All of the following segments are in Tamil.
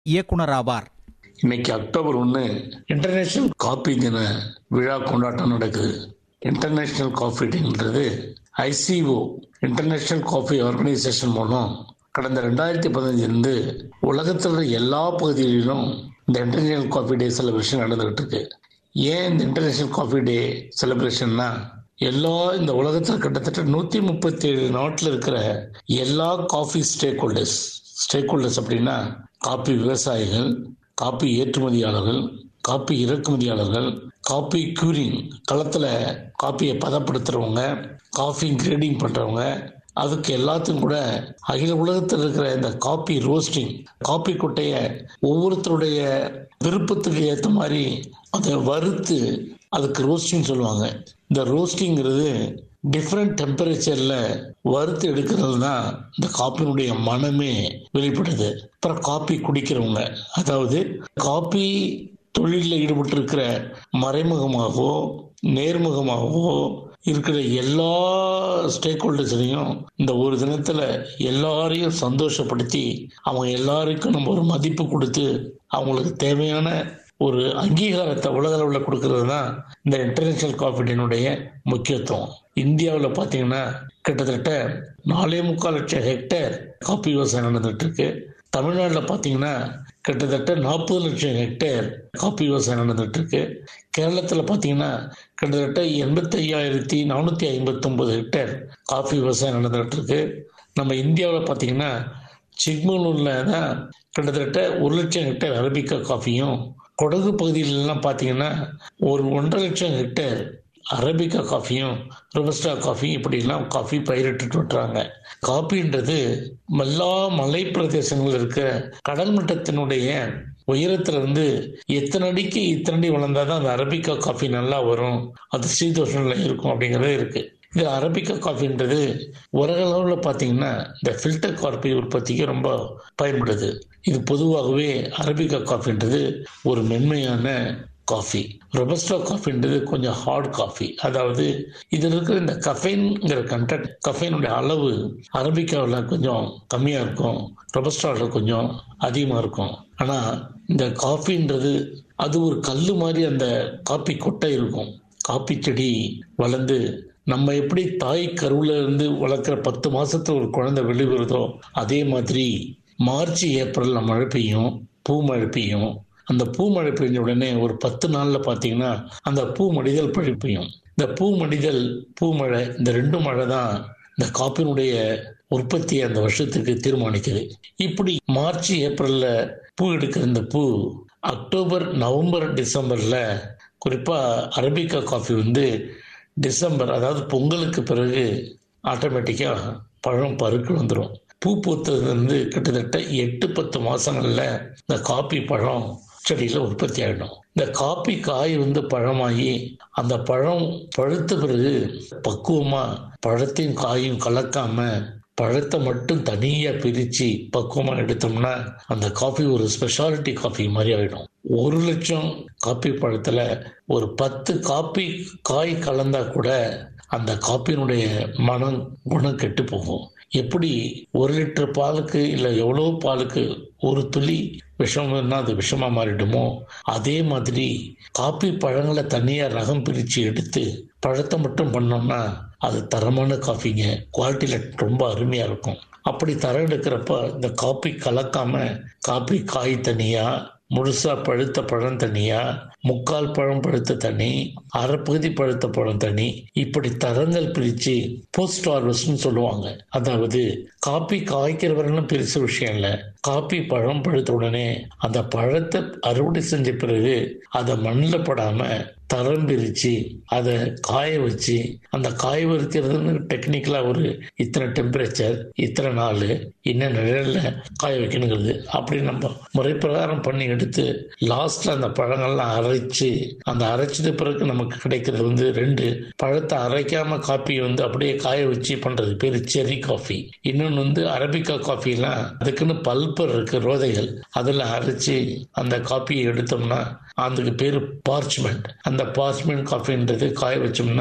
இயக்குனராவார் இன்னைக்கு அக்டோபர் ஒன்று இன்டர்நேஷனல் காபி தின விழா கொண்டாட்டம் நடக்குது இன்டர்நேஷனல் காஃபி டேன்றது ஐசிஓ இன்டர்நேஷனல் காஃபி ஆர்கனைசேஷன் மூலம் கடந்த ரெண்டாயிரத்தி பதினஞ்சிலிருந்து உலகத்தில் உள்ள எல்லா பகுதிகளிலும் இந்த இன்டர்நேஷனல் காஃபி டே செலிப்ரேஷன் நடந்துகிட்டு இருக்கு ஏன் இந்த இன்டர்நேஷனல் காஃபி டே செலிப்ரேஷன்னா எல்லா இந்த உலகத்தில் கிட்டத்தட்ட நூற்றி முப்பத்தி ஏழு நாட்டில் இருக்கிற எல்லா coffee stake holders stake holders அப்படின்னா காப்பி விவசாயிகள் காப்பி ஏற்றுமதியாளர்கள் காப்பி இறக்குமதியாளர்கள் காப்பி கியூரிங் களத்தில் காப்பியை பதப்படுத்துறவங்க காஃபி கிரேடிங் பண்ணுறவங்க அதுக்கு எல்லாத்துக்கும் கூட அகில உலகத்தில் இருக்கிற இந்த காப்பி ரோஸ்டிங் காப்பி கொட்டையை ஒவ்வொருத்தருடைய விருப்பத்துக்கு ஏற்ற மாதிரி அதை வறுத்து அதுக்கு ரோஸ்டிங் சொல்லுவாங்க இந்த ரோஸ்டிங்கிறது டிஃப்ரெண்ட் டெம்பரேச்சரில் வறுத்து எடுக்கிறது தான் இந்த காப்பினுடைய மனமே வெளிப்படுது அப்புறம் காப்பி குடிக்கிறவங்க அதாவது காப்பி தொழிலில் ஈடுபட்டு இருக்கிற மறைமுகமாகவோ நேர்முகமாகவோ இருக்கிற எல்லா ஸ்டேக் ஹோல்டர்ஸையும் இந்த ஒரு தினத்தில் எல்லாரையும் சந்தோஷப்படுத்தி அவங்க எல்லாருக்கும் நம்ம ஒரு மதிப்பு கொடுத்து அவங்களுக்கு தேவையான ஒரு அங்கீகாரத்தை உலக அளவில் கொடுக்கறது தான் இந்த இன்டர்நேஷனல் காஃபி டேனுடைய முக்கியத்துவம் இந்தியாவில் பார்த்தீங்கன்னா கிட்டத்தட்ட நாலே முக்கால் லட்சம் ஹெக்டேர் காப்பி விவசாயம் நடந்துட்டு இருக்கு தமிழ்நாட்டில் பார்த்தீங்கன்னா கிட்டத்தட்ட நாற்பது லட்சம் ஹெக்டேர் காப்பி விவசாயம் நடந்துட்டு இருக்கு கேரளத்தில் பார்த்தீங்கன்னா கிட்டத்தட்ட எண்பத்தி ஐயாயிரத்தி நானூற்றி ஐம்பத்தொம்பது ஹெக்டேர் காஃபி விவசாயம் நடந்துட்டு இருக்கு நம்ம இந்தியாவில் பார்த்தீங்கன்னா சிக்மங்களூரில் தான் கிட்டத்தட்ட ஒரு லட்சம் ஹெக்டேர் அரபிக்கா காஃபியும் கொடகு பகுதியிலலாம் பார்த்தீங்கன்னா ஒரு ஒன்றரை லட்சம் ஹெக்டேர் அரபிக்கா காஃபியும் ரொபஸ்டா காஃபியும் இப்படிலாம் காஃபி பயிரிட்டு விட்டுறாங்க காஃபின்றது எல்லா மலை பிரதேசங்கள் இருக்க கடல் மட்டத்தினுடைய உயரத்துல இருந்து எத்தனை அடிக்கு இத்தனை அடி வளர்ந்தாதான் அந்த அரபிக்கா காஃபி நல்லா வரும் அது சீதோஷனில் இருக்கும் அப்படிங்கிறது இருக்கு இது அரபிக்கா காஃபின்றது உலக அளவில் பார்த்தீங்கன்னா இந்த ஃபில்டர் காஃபி உற்பத்திக்கு ரொம்ப பயன்படுது இது பொதுவாகவே அரபிக்கா காஃபின்றது ஒரு மென்மையான காஃபி ரொபஸ்டா காஃபின்றது கொஞ்சம் ஹார்ட் காஃபி அதாவது இதில் இருக்கிற இந்த கஃபைன்ங்கிற கண்டென்ட் கஃபைனுடைய அளவு அரபிக்காவில் கொஞ்சம் கம்மியாக இருக்கும் ரொபஸ்டாவில் கொஞ்சம் அதிகமாக இருக்கும் ஆனால் இந்த காஃபின்றது அது ஒரு கல் மாதிரி அந்த காப்பி கொட்டை இருக்கும் காப்பி செடி வளர்ந்து நம்ம எப்படி தாய் கருவில் இருந்து வளர்க்குற பத்து மாசத்துல ஒரு குழந்தை வெளிவருதோ அதே மாதிரி மார்ச் ஏப்ரல்ல மழை பெய்யும் பூ மழை பெய்யும் அந்த பூ மழை பெய்ஞ்ச உடனே ஒரு பத்து நாள்ல பாத்தீங்கன்னா அந்த பூ மடிதல் பழி பெய்யும் இந்த பூ மடிதல் பூ மழை இந்த ரெண்டு மழை தான் இந்த காப்பினுடைய உற்பத்தியை அந்த வருஷத்துக்கு தீர்மானிக்குது இப்படி மார்ச் ஏப்ரல்ல பூ எடுக்கிற இந்த பூ அக்டோபர் நவம்பர் டிசம்பர்ல குறிப்பா அரபிக்கா காஃபி வந்து டிசம்பர் அதாவது பொங்கலுக்கு பிறகு ஆட்டோமேட்டிக்கா பழம் பருக்கு வந்துடும் பூ பூத்தது வந்து கிட்டத்தட்ட எட்டு பத்து மாசங்கள்ல இந்த காப்பி பழம் செடியில உற்பத்தி ஆகிடும் இந்த காப்பி காய் வந்து பழமாகி அந்த பழம் பழுத்த பிறகு பக்குவமா பழத்தையும் காயும் கலக்காம பழத்தை மட்டும் தனியா பிரிச்சு பக்குவமா எடுத்தோம்னா அந்த காஃபி ஒரு ஸ்பெஷாலிட்டி காஃபி மாதிரி ஆயிடும் ஒரு லட்சம் காப்பி பழத்துல ஒரு பத்து காப்பி காய் கலந்தா கூட அந்த காப்பியினுடைய மனம் குணம் கெட்டு போகும் எப்படி ஒரு லிட்டர் பாலுக்கு இல்லை எவ்வளோ பாலுக்கு ஒரு துளி விஷம்னா அது விஷமா மாறிடுமோ அதே மாதிரி காப்பி பழங்களை தனியா ரகம் பிரித்து எடுத்து பழத்தை மட்டும் பண்ணோம்னா அது தரமான காஃபிங்க குவாலிட்டியில ரொம்ப அருமையா இருக்கும் அப்படி தரம் எடுக்கிறப்ப இந்த காப்பி கலக்காம காப்பி காய் தனியா முழுசா பழுத்த பழம் தனியா முக்கால் பழம் பழுத்த தனி அரைப்பகுதி பழுத்த பழம் தனி இப்படி தரங்கள் பிரிச்சு போஸ்ட் ஹார்வெஸ்ட்னு சொல்லுவாங்க அதாவது காப்பி காய்க்கிற வரலாம் பெருசு விஷயம் இல்லை காப்பி பழம் பழுத்த உடனே அந்த பழத்தை அறுவடை செஞ்ச பிறகு அதை மண்ணில் படாம தரம் பிரிச்சு அதை காய வச்சு அந்த காய வைக்கிறதுன்னு டெக்னிக்கலா ஒரு இத்தனை டெம்பரேச்சர் இத்தனை நாள் என்ன நிழல்ல காய வைக்கணுங்கிறது அப்படி நம்ம முறை பிரகாரம் பண்ணி எடுத்து லாஸ்ட்ல அந்த பழங்கள்லாம் அரைச்சு அந்த அரைச்சது பிறகு நமக்கு கிடைக்கிறது வந்து ரெண்டு பழத்தை அரைக்காம காப்பி வந்து அப்படியே காய வச்சு பண்றது பேரு செரி காஃபி இன்னொன்று வந்து அரபிக்கா காஃபிலாம் அதுக்குன்னு பல்பர் இருக்கு ரோதைகள் அதில் அரைச்சு அந்த காப்பியை எடுத்தோம்னா அதுக்கு பேர் பார்ச்மெண்ட் அந்த பார்ச்மெண்ட் காஃபின்றது காய வச்சோம்னா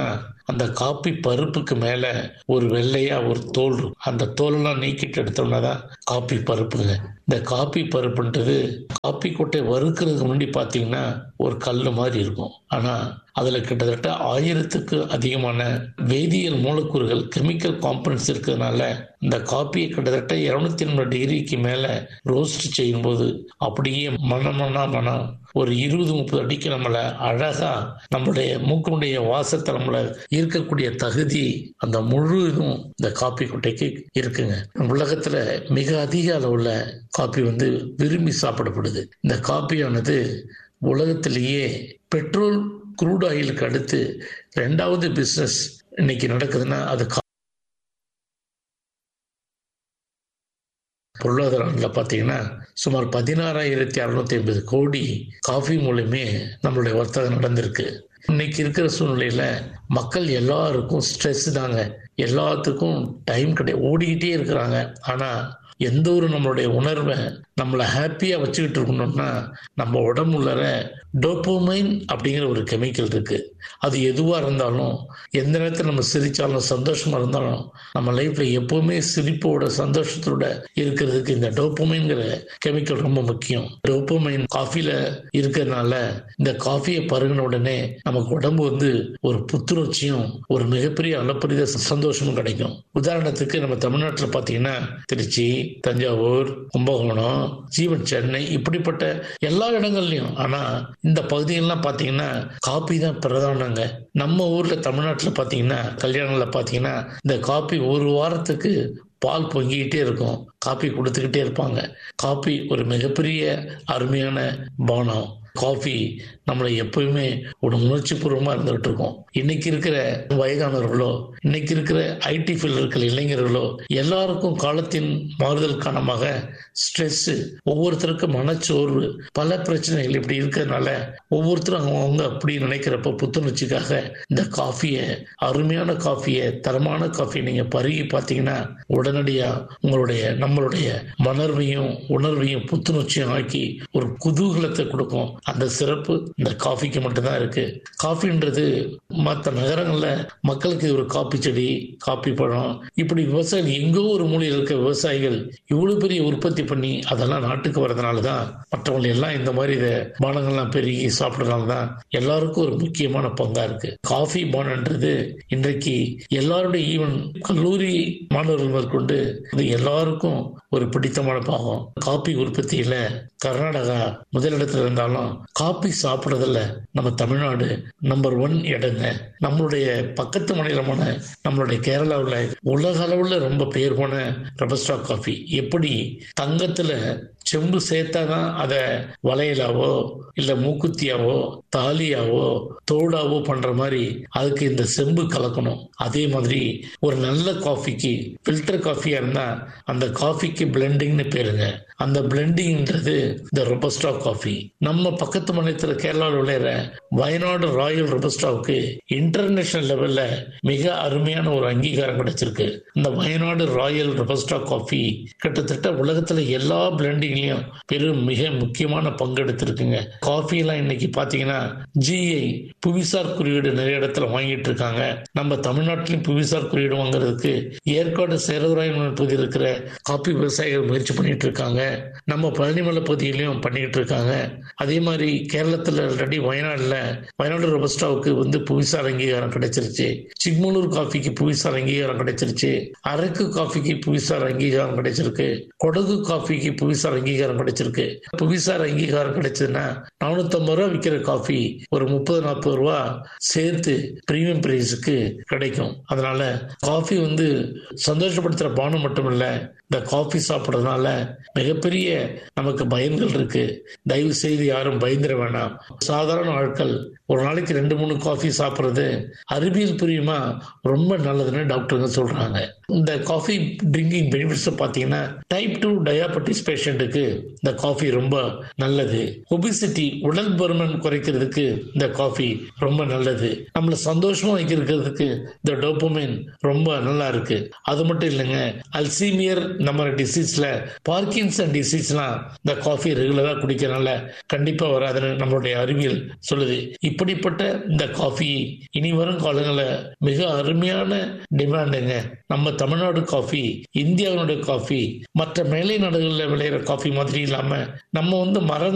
அந்த காப்பி பருப்புக்கு மேல ஒரு வெள்ளையா ஒரு தோல் இருக்கும் அந்த தோலெல்லாம் நீக்கிட்டு எடுத்தோம்னா தான் காப்பி பருப்புங்க இந்த காப்பி பருப்புன்றது காப்பி கொட்டை வறுக்கிறதுக்கு முன்னாடி பார்த்தீங்கன்னா ஒரு கல் மாதிரி இருக்கும் ஆனா அதுல கிட்டத்தட்ட ஆயிரத்துக்கு அதிகமான வேதியியல் மூலக்கூறுகள் கெமிக்கல் காம்பனன்ட்ஸ் இருக்கிறதுனால இந்த காப்பியை கிட்டத்தட்ட இருநூத்தி எண்பது டிகிரிக்கு மேல ரோஸ்ட் செய்யும்போது அப்படியே மனமனா மனம் ஒரு இருபது முப்பது அடிக்கு நம்மளை அழகா நம்மளுடைய மூக்கினுடைய வாசத்தை நம்மளை ஈர்க்கக்கூடிய தகுதி அந்த முழு இதுவும் இந்த காப்பி கொட்டைக்கு இருக்குங்க உலகத்துல மிக அதிக அளவுல காப்பி வந்து விரும்பி சாப்பிடப்படுது இந்த காப்பியானது உலகத்திலேயே பெட்ரோல் குரூட் ஆயிலுக்கு அடுத்து ரெண்டாவது பிசினஸ் இன்னைக்கு நடக்குதுன்னா அது பொருளாதாரத்தில் பார்த்தீங்கன்னா சுமார் பதினாறாயிரத்தி அறுநூத்தி ஐம்பது கோடி காஃபி மூலமே நம்மளுடைய வர்த்தகம் நடந்திருக்கு இன்னைக்கு இருக்கிற சூழ்நிலையில மக்கள் எல்லாருக்கும் ஸ்ட்ரெஸ் தாங்க எல்லாத்துக்கும் டைம் கிடையாது ஓடிக்கிட்டே இருக்கிறாங்க ஆனா எந்த ஒரு நம்மளுடைய உணர்வை நம்மளை ஹாப்பியா வச்சுக்கிட்டு இருக்கணும்னா நம்ம உடம்புல டோப்போமைன் அப்படிங்கிற ஒரு கெமிக்கல் இருக்கு அது எதுவா இருந்தாலும் எந்த நேரத்தில் நம்ம சிரிச்சாலும் சந்தோஷமா இருந்தாலும் நம்ம லைஃப்ல எப்பவுமே சிரிப்போட சந்தோஷத்தோட இருக்கிறதுக்கு இந்த டோப்போமைன்கிற கெமிக்கல் ரொம்ப முக்கியம் டோப்போமைன் காஃபில இருக்கிறதுனால இந்த காஃபியை பருகின உடனே நமக்கு உடம்பு வந்து ஒரு புத்துணர்ச்சியும் ஒரு மிகப்பெரிய அளப்பரிய சந்தோஷமும் கிடைக்கும் உதாரணத்துக்கு நம்ம தமிழ்நாட்டில் பார்த்தீங்கன்னா திருச்சி தஞ்சாவூர் கும்பகோணம் ஜீவன் சென்னை இப்படிப்பட்ட எல்லா இடங்கள்லயும் ஆனா இந்த பகுதிகள்லாம் பாத்தீங்கன்னா காப்பி தான் பிரதானங்க நம்ம ஊர்ல தமிழ்நாட்டுல பாத்தீங்கன்னா கல்யாணம்ல பாத்தீங்கன்னா இந்த காப்பி ஒரு வாரத்துக்கு பால் பொங்கிக்கிட்டே இருக்கும் காப்பி கொடுத்துக்கிட்டே இருப்பாங்க காப்பி ஒரு மிகப்பெரிய அருமையான பானம் காஃபி நம்மளை எப்பயுமே ஒரு உணர்ச்சி பூர்வமா இருந்துகிட்டு இருக்கோம் இன்னைக்கு இருக்கிற வயதானவர்களோ இன்னைக்கு இருக்கிற ஐடி ஃபீல்டு இருக்கிற இளைஞர்களோ எல்லாருக்கும் காலத்தின் மாறுதல் காரணமாக ஸ்ட்ரெஸ் ஒவ்வொருத்தருக்கும் மனச்சோர்வு பல பிரச்சனைகள் இப்படி இருக்கிறதுனால ஒவ்வொருத்தரும் அவங்க அப்படி நினைக்கிறப்ப புத்துணர்ச்சிக்காக இந்த காஃபியை அருமையான காஃபியை தரமான காஃபியை நீங்க பருகி பார்த்தீங்கன்னா உடனடியா உங்களுடைய நம்மளுடைய மணர்வையும் உணர்வையும் புத்துணர்ச்சியும் ஆக்கி ஒரு குதூகலத்தை கொடுக்கும் அந்த சிறப்பு இந்த காஃபிக்கு மட்டும்தான் இருக்கு காஃபின்றது மற்ற நகரங்கள்ல மக்களுக்கு ஒரு காப்பி செடி காப்பி பழம் இப்படி விவசாயிகள் எங்கோ ஒரு மூலையில் இருக்க விவசாயிகள் இவ்வளவு பெரிய உற்பத்தி பண்ணி அதெல்லாம் நாட்டுக்கு வரதுனால தான் மற்றவங்க எல்லாம் இந்த மாதிரி இதை பானங்கள்லாம் பெருகி சாப்பிட்றதுனால தான் எல்லாருக்கும் ஒரு முக்கியமான பங்கா இருக்கு காஃபி பானன்றது இன்றைக்கு எல்லாருடைய ஈவன் கல்லூரி மாணவர்கள் மேற்கொண்டு இது எல்லாருக்கும் ஒரு பிடித்தமான பாகம் காப்பி உற்பத்தியில கர்நாடகா முதலிடத்துல இருந்தாலும் காப்பி சாப்பிட்றதுல நம்ம தமிழ்நாடு நம்பர் ஒன் இடங்க நம்மளுடைய பக்கத்து மாநிலமான நம்மளுடைய கேரளாவில் உலக அளவுல ரொம்ப பெயர் போன ரபஸ்டா காஃபி எப்படி தங்கத்துல செம்பு சேர்த்தாதான் அதை வளையலாவோ இல்ல மூக்குத்தியாவோ தாலியாவோ தோடாவோ பண்ற மாதிரி அதுக்கு இந்த செம்பு கலக்கணும் அதே மாதிரி ஒரு நல்ல காஃபிக்கு ஃபில்டர் காஃபியா இருந்தா அந்த காஃபிக்கு பிளெண்டிங்னு பேருங்க அந்த பிளெண்டிங்ன்றது இந்த ரொபஸ்டா காஃபி நம்ம பக்கத்து மாநிலத்தில் கேரளாவில் விளையிற வயநாடு ராயல் ரொபஸ்டாவுக்கு இன்டர்நேஷனல் லெவல்ல மிக அருமையான ஒரு அங்கீகாரம் கிடைச்சிருக்கு இந்த வயநாடு ராயல் ரொபஸ்டா காஃபி கிட்டத்தட்ட உலகத்துல எல்லா பிளெண்டிங்லயும் பெரும் மிக முக்கியமான பங்கெடுத்திருக்குங்க காஃபி எல்லாம் இன்னைக்கு பாத்தீங்கன்னா ஜிஐ புவிசார் குறியீடு நிறைய இடத்துல வாங்கிட்டு இருக்காங்க நம்ம தமிழ்நாட்டிலும் புவிசார் குறியீடு வாங்குறதுக்கு ஏற்காடு சேரதுராயன் பகுதியில் இருக்கிற காப்பி விவசாயிகள் முயற்சி பண்ணிட்டு இருக்காங்க நம்ம பழனிமலை பகுதியிலையும் பண்ணிட்டு இருக்காங்க அதே மாதிரி கேரளத்துல ஆல்ரெடி வயநாடுல வயநாடு ரொபஸ்டாவுக்கு வந்து புவிசார் அங்கீகாரம் கிடைச்சிருச்சு சிக்மலூர் காஃபிக்கு புவிசார் அங்கீகாரம் கிடைச்சிருச்சு அரக்கு காஃபிக்கு புவிசார் அங்கீகாரம் கிடைச்சிருக்கு கொடகு காஃபிக்கு புவிசார் அங்கீகாரம் கிடைச்சிருக்கு புவிசார் அங்கீகாரம் கிடைச்சதுன்னா நானூத்தம்பது ரூபா விற்கிற காஃபி ஒரு முப்பது நாற்பது ரூபா சேர்த்து பிரீமியம் பிரைஸுக்கு கிடைக்கும் அதனால காஃபி வந்து சந்தோஷப்படுத்துற பானம் மட்டும் இல்ல இந்த காஃபி சாப்பிட்றதுனால மிகப்பெரிய நமக்கு பயன்கள் இருக்கு தயவு செய்து யாரும் பயந்துட வேண்டாம் சாதாரண ஆட்கள் ஒரு நாளைக்கு ரெண்டு மூணு காஃபி சாப்பிட்றது அறிவியல் புரியுமா ரொம்ப நல்லதுன்னு டாக்டருங்க சொல்றாங்க இந்த காஃபி ட்ரிங்கிங் பெனிஃபிட்ஸ் பார்த்தீங்கன்னா டைப் டூ டயாபட்டிஸ் பேஷண்ட்டுக்கு இந்த காஃபி ரொம்ப நல்லது ஒபிசிட்டி உடல் பருமன் குறைக்கிறதுக்கு இந்த காஃபி ரொம்ப நல்லது நம்மள சந்தோஷமா வைக்கிறதுக்கு இந்த டோப்பமைன் ரொம்ப நல்லா இருக்கு அது மட்டும் இல்லைங்க அல்சீமியர் நம்ம டிசீஸ்ல பார்க்கின்சன் டிசீஸ்லாம் இந்த காஃபி ரெகுலரா குடிக்கிறனால கண்டிப்பா வராதுன்னு நம்மளுடைய அறிவியல் சொல்லுது இப்படிப்பட்ட இந்த காஃபி இனி வரும் காலங்களில் மிக அருமையான டிமாண்டுங்க நம்ம தமிழ்நாடு காஃபி இந்தியாவினுடைய காஃபி மற்ற மேலை நாடுகளில் விளையிற காஃபி மாதிரி இல்லாம நம்ம வந்து மர